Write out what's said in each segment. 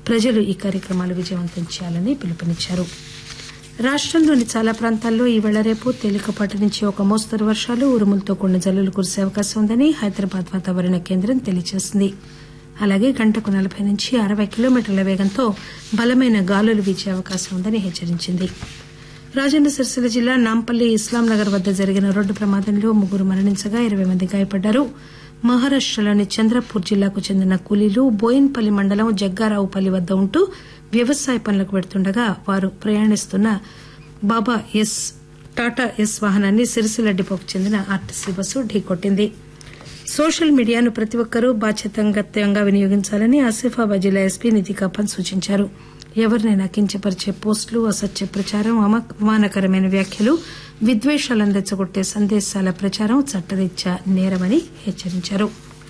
ప్రజలు ఈ కార్యక్రమాలు విజయవంతం చేయాలని పిలుపునిచ్చారు రాష్టంలోని చాలా ప్రాంతాల్లో ఈవేళ రేపు తేలికపాటి నుంచి ఒక మోస్తరు వర్షాలు ఉరుములతో కూడిన జల్లులు కురిసే అవకాశం ఉందని హైదరాబాద్ వాతావరణ కేంద్రం తెలియజేసింది అలాగే గంటకు నలభై నుంచి అరవై కిలోమీటర్ల వేగంతో బలమైన గాలులు వీచే అవకాశం ఉందని హెచ్చరించింది రాజన్న సిరిసిల్ల జిల్లా నాంపల్లి ఇస్లాం నగర్ వద్ద జరిగిన రోడ్డు ప్రమాదంలో ముగ్గురు మరణించగా ఇరవై మంది గాయపడ్డారు మహారాష్టలోని చంద్రపూర్ జిల్లాకు చెందిన కూలీలు బోయిన్పల్లి మండలం జగ్గారావుపల్లి వద్ద ఉంటూ వ్యవసాయ పనులకు వెడుతుండగా వారు ప్రయాణిస్తున్న బాబా ఎస్ టాటా ఎస్ వాహనాన్ని సిరిసిల్ల డిపోకు చెందిన ఆర్టీసీ బస్సు ఢీకొట్టింది సోషల్ మీడియాను ప్రతి ఒక్కరూ బాధ్యతాయుతంగా వినియోగించాలని ఆసిఫాబాద్ జిల్లా ఎస్పీ నిధి కపన్ సూచించారు ఎవరినైనా కించపరిచే పోస్టులు అసత్య ప్రచారం అవమానకరమైన వ్యాఖ్యలు విద్వేషాలను రెచ్చగొట్టే సందేశాల ప్రచారం చట్టరీత్యా నేరమని హెచ్చరించారు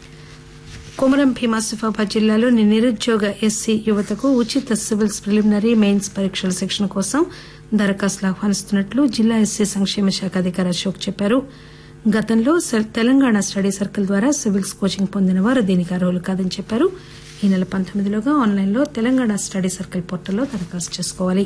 కొమరం భీం ఆసిఫాబాద్ జిల్లాలోని నిరుద్యోగ ఎస్సీ యువతకు ఉచిత సివిల్స్ ప్రిలిమినరీ మెయిన్స్ పరీక్షల శిక్షణ కోసం దరఖాస్తులు ఆహ్వానిస్తున్నట్లు జిల్లా ఎస్సీ సంక్షేమ శాఖ అధికారి అశోక్ చెప్పారు గతంలో తెలంగాణ స్టడీ సర్కిల్ ద్వారా సివిల్స్ కోచింగ్ పొందిన వారు దీనికి అర్హులు కాదని చెప్పారు ఈ నెల పంతొమ్మిదిలోగా ఆన్లైన్లో తెలంగాణ స్టడీ సర్కిల్ పోర్టల్లో దరఖాస్తు చేసుకోవాలి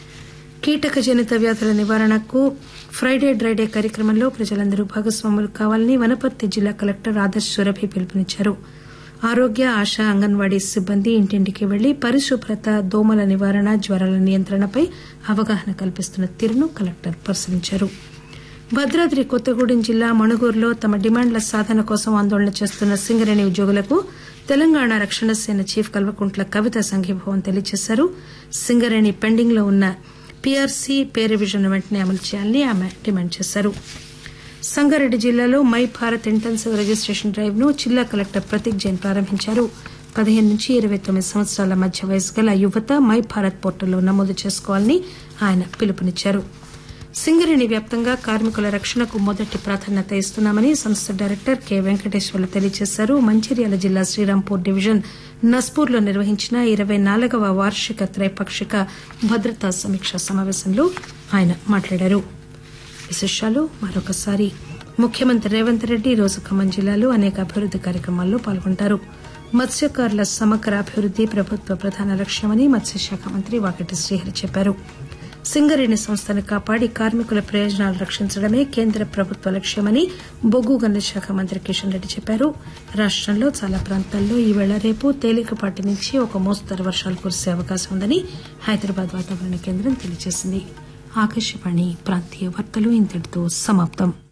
కీటక జనిత వ్యాధుల నివారణకు ఫ్రైడే డ్రైడే కార్యక్రమంలో ప్రజలందరూ భాగస్వాములు కావాలని వనపర్తి జిల్లా కలెక్టర్ ఆదర్శ్ సురభి పిలుపునిచ్చారు ఆరోగ్య ఆశా అంగన్వాడీ సిబ్బంది ఇంటింటికి వెళ్లి పరిశుభ్రత దోమల నివారణ జ్వరాల నియంత్రణపై అవగాహన కల్పిస్తున్న తీరును కలెక్టర్ పరిశీలించారు భద్రాద్రి కొత్తగూడెం జిల్లా మణుగూరులో తమ డిమాండ్ల సాధన కోసం ఆందోళన చేస్తున్న సింగరేణి ఉద్యోగులకు తెలంగాణ రక్షణ సేన చీఫ్ కల్వకుంట్ల కవిత సంఘీభావం తెలియజేశారు సింగరేణి పెండింగ్ లో ఉన్న పీఆర్సీ పే రివిజన్ వెంటనే అమలు చేయాలని ఆమె డిమాండ్ చేశారు సంగారెడ్డి జిల్లాలో my Bharat intensive registration drive ను జిల్లా కలెక్టర్ ప్రతీక్ జైన్ ప్రారంభించారు పదిహేను నుంచి ఇరవై తొమ్మిది సంవత్సరాల మధ్య వయసు గల యువత మై భారత్ పోర్టల్లో నమోదు చేసుకోవాలని ఆయన పిలుపునిచ్చారు సింగరేణి వ్యాప్తంగా కార్మికుల రక్షణకు మొదటి ప్రాధాన్యత ఇస్తున్నామని సంస్థ డైరెక్టర్ కె వెంకటేశ్వర్లు తెలియజేశారు మంచిర్యాల జిల్లా శ్రీరాంపూర్ డివిజన్ నస్పూర్లో నిర్వహించిన ఇరవై నాలుగవ వార్షిక త్రైపాక్షిక భద్రతా సమీక్షా సమావేశంలో ఆయన మాట్లాడారు విశేషాలు మరొకసారి ముఖ్యమంత్రి రేవంత్ రెడ్డి ఈరోజు ఖమ్మం జిల్లాలో అనేక అభివృద్ది కార్యక్రమాల్లో పాల్గొంటారు మత్స్యకారుల సమగ్ర అభివృద్ది ప్రభుత్వ ప్రధాన లక్ష్యమని మత్స్యశాఖ మంత్రి వాకటి శ్రీహరి చెప్పారు సింగరేణి సంస్థను కాపాడి కార్మికుల ప్రయోజనాలు రక్షించడమే కేంద్ర ప్రభుత్వ లక్ష్యమని బొగ్గు గనుల శాఖ మంత్రి కిషన్ రెడ్డి చెప్పారు రాష్టంలో చాలా ప్రాంతాల్లో ఈవేళ రేపు తేలికపాటి నుంచి ఒక మోస్తరు వర్షాలు కురిసే అవకాశం ఉందని హైదరాబాద్ వాతావరణ కేంద్రం తెలియజేసింది ఆకాశవాణి ప్రాంతీయ వార్తలు ఇంతటితో సమాప్తం